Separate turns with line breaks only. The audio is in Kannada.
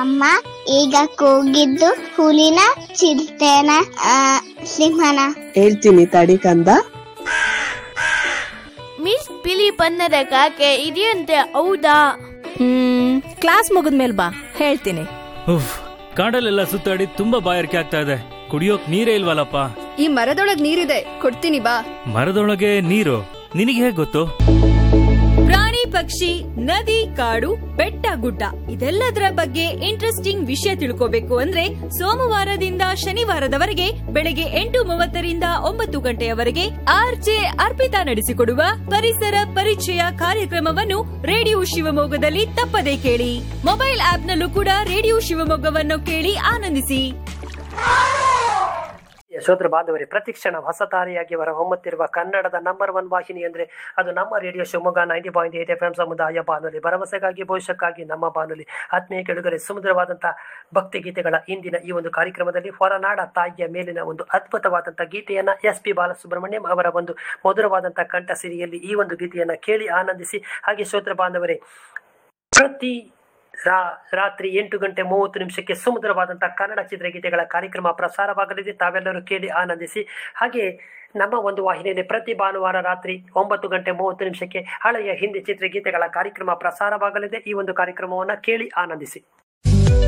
ಅಮ್ಮ ಈಗ ಕೂಗಿದ್ದು ಹುಲಿನ ಚಿರತೆನ ಆ, ಸಿಂಹನ
ಹೇಳ್ತೀನಿ ತಡಿ ಕಂದ
ಮಿಸ್ ಬಿಳಿ ಬಣ್ಣದ ಕಾಗೆ ಇದೆಯಂತೆ ಹೌದಾ
ಹ್ಮ್ ಕ್ಲಾಸ್ ಮುಗಿದ್ಮೇಲೆ ಬಾ ಹೇಳ್ತೀನಿ
ಉಫ್ ಕಾಡಲ್ಲೆಲ್ಲ ಸುತ್ತಾಡಿ ತುಂಬಾ ಬಾಯಾರಿಕೆ ಆಗ್ತಾ ಇದೆ ಕುಡಿಯೋಕ್ ನೀರೇ ಇಲ್ವಲ್ಲಪ್ಪ
ಈ ಮರದೊಳಗ್ ನೀರಿದೆ ಕೊಡ್ತೀನಿ ಬಾ
ಮರದೊಳಗೆ ನೀರು ನಿನಗೆ ಹೇಗ್ ಗೊತ್ತು
ಪ್ರಾಣಿ ಪಕ್ಷಿ ನದಿ ಕಾಡು ಬೆಟ್ಟ ಗುಡ್ಡ ಇದೆಲ್ಲದರ ಬಗ್ಗೆ ಇಂಟ್ರೆಸ್ಟಿಂಗ್ ವಿಷಯ ತಿಳ್ಕೋಬೇಕು ಅಂದ್ರೆ ಸೋಮವಾರದಿಂದ ಶನಿವಾರದವರೆಗೆ ಬೆಳಗ್ಗೆ ಎಂಟು ಮೂವತ್ತರಿಂದ ಒಂಬತ್ತು ಗಂಟೆಯವರೆಗೆ ಆರ್ಜೆ ಅರ್ಪಿತಾ ನಡೆಸಿಕೊಡುವ ಪರಿಸರ ಪರಿಚಯ ಕಾರ್ಯಕ್ರಮವನ್ನು ರೇಡಿಯೋ ಶಿವಮೊಗ್ಗದಲ್ಲಿ ತಪ್ಪದೇ ಕೇಳಿ ಮೊಬೈಲ್ ಆಪ್ನಲ್ಲೂ ಕೂಡ ರೇಡಿಯೋ ಶಿವಮೊಗ್ಗವನ್ನು ಕೇಳಿ ಆನಂದಿಸಿ
ಯಶೋದ್ರ ಬಾಂಧವರೇ ಪ್ರತಿಕ್ಷಣ ಹೊಸತಾರಿಯಾಗಿ ಹೊರ ಹೊಮ್ಮುತ್ತಿರುವ ಕನ್ನಡದ ನಂಬರ್ ಒನ್ ವಾಹಿನಿ ಅಂದ್ರೆ ಅದು ನಮ್ಮ radio Shivamogga ninety point eight F M ಸಮುದಾಯ ಬಾನುಲಿ ಭರವಸೆಗಾಗಿ ಭವಿಷ್ಯಕ್ಕಾಗಿ ನಮ್ಮ ಬಾನುಲಿ ಆತ್ಮೀಯ ಕೆಳಗರೆ ಸುಮಧುರವಾದಂತಹ ಭಕ್ತಿ ಗೀತೆಗಳ ಇಂದಿನ ಈ ಒಂದು ಕಾರ್ಯಕ್ರಮದಲ್ಲಿ ಹೊರನಾಡ ತಾಯಿಯ ಮೇಲಿನ ಒಂದು ಅದ್ಭುತವಾದಂತಹ ಗೀತೆಯನ್ನ ಎಸ್ ಪಿ ಬಾಲಸುಬ್ರಹ್ಮಣ್ಯಂ ಅವರ ಒಂದು ಮಧುರವಾದಂತಹ ಕಂಠಸಿರಿಯಲ್ಲಿ ಈ ಒಂದು ಗೀತೆಯನ್ನ ಕೇಳಿ ಆನಂದಿಸಿ ಹಾಗೆ ಶ್ರೋತ್ರ ಬಾಂಧವರೇ ಪ್ರತಿ ರಾ- ರಾತ್ರಿ ಎಂಟು ಗಂಟೆ ಮೂವತ್ತು ನಿಮಿಷಕ್ಕೆ ಸುಮಧುರವಾದಂತಹ ಕನ್ನಡ ಚಿತ್ರಗೀತೆಗಳ ಕಾರ್ಯಕ್ರಮ ಪ್ರಸಾರವಾಗಲಿದೆ ತಾವೆಲ್ಲರೂ ಕೇಳಿ ಆನಂದಿಸಿ ಹಾಗೆ ನಮ್ಮ ಒಂದು ವಾಹಿನಿಯಲ್ಲಿ ಪ್ರತಿ ಭಾನುವಾರ ರಾತ್ರಿ ಒಂಬತ್ತು ಗಂಟೆ ಮೂವತ್ತು ನಿಮಿಷಕ್ಕೆ ಹಳೆಯ ಹಿಂದಿ ಚಿತ್ರಗೀತೆಗಳ ಕಾರ್ಯಕ್ರಮ ಪ್ರಸಾರವಾಗಲಿದೆ ಈ ಒಂದು ಕಾರ್ಯಕ್ರಮವನ್ನು ಕೇಳಿ ಆನಂದಿಸಿ